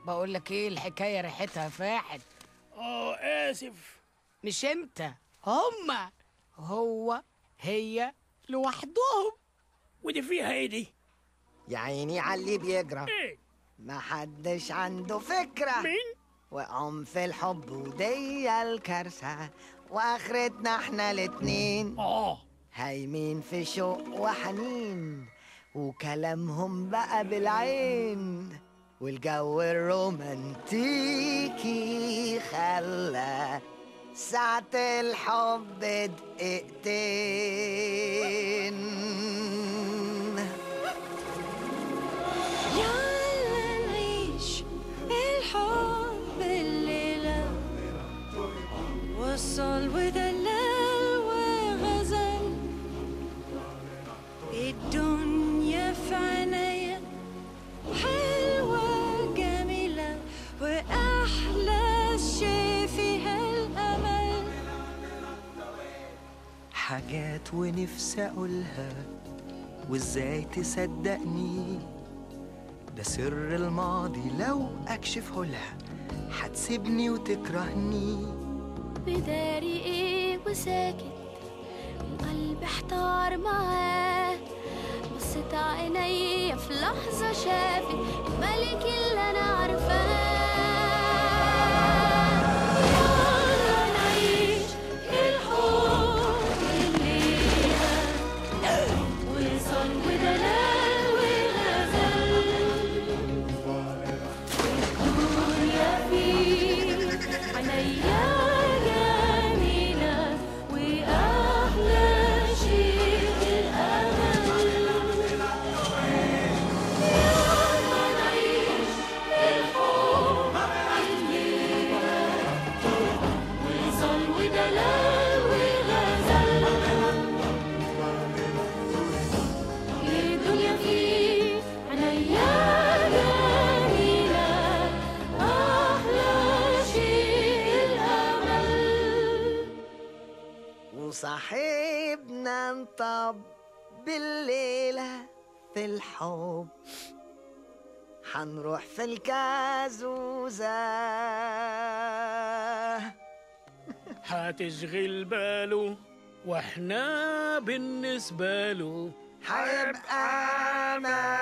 بقول لك ايه الحكايه ريحتها فاحت اه اسف مش انت هما هو هي لوحدهم ودي فيها ايه دي يا عيني على اللي بيجرى ايه محدش عنده فكرة مين وقعم في الحب ودي الكارثة واخرتنا احنا الاتنين اه هايمين في شوق وحنين وكلامهم بقى بالعين والجو الرومانتيكي خلى ساعة الحب دقيقتين يلا نعيش الحب الليلة وصل ودلال وغزل الدنيا في عينيا حلوة جميلة وأحلى شي فيها الأمل حاجات ونفسي اقولها وازاي تصدقني ده سر الماضي لو اكشفه لها هتسيبني وتكرهني بداري ايه وساكت القلب احتار معاه بصت عينيا في لحظة شافت الملك اللي انا عارفاه يلا نعيش الحب الليلة وصل ودلال وغزل الدنيا فيه عينيا جميلة وأحلى شيء الأمل يلا نعيش الحب الليلة وصل ودلال وغزل الدنيا فيه عينيا جميلة أحلى شيء الأمل وصاحبنا انطب بالليلة في الحب حنروح في الكازوزة هتشغل باله واحنا بالنسبة له هيبقى